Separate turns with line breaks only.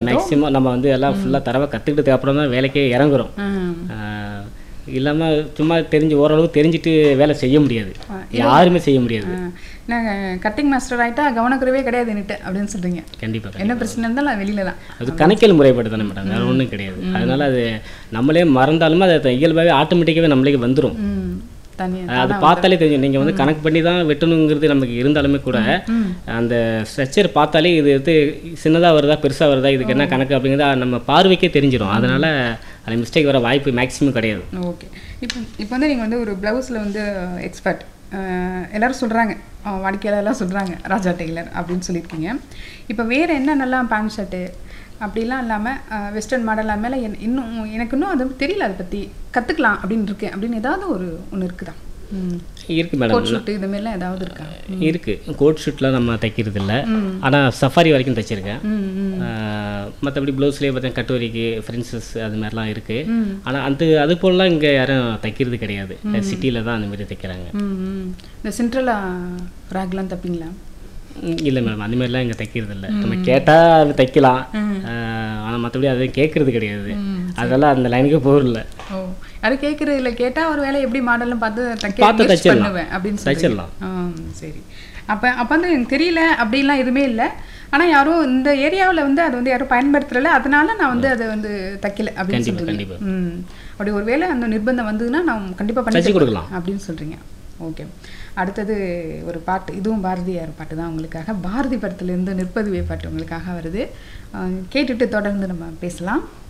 Maximum நம்ம வந்து எல்லாம் ஃபுல்லாக தரவை கற்றுக்கிட்டதுக்கு அப்புறம் தான் வேலைக்கே இறங்குறோம்
ம்
இல்லாமல் சும்மா தெரிஞ்சு ஓரளவு தெரிஞ்சுட்டு வேலை செய்ய முடியாது யாருமே செய்ய முடியாது
நாங்கள் கட்டிங் மாஸ்டர் ஆகிட்டா கவனக்குறைவே கிடையாது என்கிட்ட அப்படின்னு சொல்கிறீங்க
கண்டிப்பாக
என்ன பிரச்சனை இருந்தாலும் நான் வெளியில தான்
அது கணக்கியல் முறைப்பட்டு தானே மேடம் வேறு ஒன்றும் கிடையாது அதனால அது நம்மளே மறந்தாலுமே அது இயல்பாகவே ஆட்டோமேட்டிக்காகவே நம்மளுக்கு வந்துடும்
ம் தனி
அது பார்த்தாலே தெரியும் நீங்கள் வந்து கணக்கு பண்ணி தான் வெட்டணுங்கிறது நமக்கு இருந்தாலுமே கூட அந்த ஸ்ட்ரக்சர் பார்த்தாலே இது வந்து சின்னதாக வருதா பெருசாக வருதா இதுக்கு என்ன கணக்கு அப்படிங்கிறத நம்ம பார்வைக்கே தெரிஞ்சிடும் அதனால அது மிஸ்டேக் வர வாய்ப்பு மேக்ஸிமம் கிடையாது
ஓகே இப்போ இப்போ வந்து நீங்கள் வந்து ஒரு ப்ளவுஸில் வந்து எக்ஸ்பர்ட் எல்லாரும் சொல்கிறாங்க வாடிக்கையாளர்லாம் சொல்கிறாங்க ராஜா டெய்லர் அப்படின்னு சொல்லியிருக்கீங்க இப்போ வேறு என்னென்னலாம் பேண்ட் ஷர்ட்டு அப்படிலாம் இல்லாமல் வெஸ்டர்ன் மாடல் மேலே இன்னும் எனக்கு இன்னும் அது தெரியல அதை பற்றி கற்றுக்கலாம் அப்படின்னு இருக்கேன் அப்படின்னு ஏதாவது ஒரு ஒன்று இருக்குதா ம்
இருக்கு மேடம்
கோட் ஷூட்டு இது மாதிரிலாம் ஏதாவது இருக்கா
இருக்கு கோட் ஷூட்லாம் நம்ம தைக்கிறது இல்லை ஆனால் சஃபாரி வரைக்கும் தைச்சிருக்கேன்
ம் ம்
மற்றபடி ப்ளவுஸ்லேயே பார்த்தீங்கன்னா கட்டோரிக்கு ஃப்ரெண்ட்ஸஸ் அது மாதிரிலாம் இருக்குது ஆனால் அந்த அது போலலாம் இங்கே யாரும் தைக்கிறது கிடையாது சிட்டியில் தான் அந்த மாதிரி தைக்கிறாங்க
ம் ம் இந்த சிண்ட்ரலா ஃப்ராக்லாம் தப்பீங்களா
இல்லை மேடம் அந்த மாதிரிலாம் இங்கே தைக்கிறது இல்லை நம்ம கேட்டால் அது தைக்கலாம் ஆனால் மற்றபடி அதை கேட்குறது கிடையாது அதெல்லாம் அந்த லைனுக்கு போகல
ஓ அது கேட்குறது இல்லை கேட்டால் ஒரு வேலை எப்படி மாடல்னு பார்த்து தைக்க
பார்த்து
முயற்சி
தைச்சிடலாம்.
பண்ணுவேன் அப்படின்னு சொல்லி
தைச்சிடலாம்.
ஆ சரி அப்போ அப்போ வந்து எனக்கு தெரியல அப்படிலாம் எதுவுமே இல்லை ஆனால் யாரும் இந்த ஏரியாவில் வந்து அதை வந்து யாரும் பயன்படுத்துறல அதனால நான் வந்து அதை வந்து தைக்கல அப்படின்னு
கண்டிப்பா,
சொல்றீங்க
கண்டிப்பா.
ம் அப்படி ஒரு வேளை அந்த நிர்பந்தம் வந்ததுன்னா நான் கண்டிப்பாக பண்ணி
தைச்சு
தருவேன்
கொடுக்கலாம்.
அப்படின்னு சொல்கிறீங்க ஓகே அடுத்தது ஒரு பாட்டு இதுவும் பாரதியார் பாட்டு தான் உங்களுக்காக பாரதி படத்துலேருந்து நிற்பதுவே பாட்டு உங்களுக்காக வருது ஆ, கேட்டுட்டு தொடர்ந்து நம்ம பேசலாம்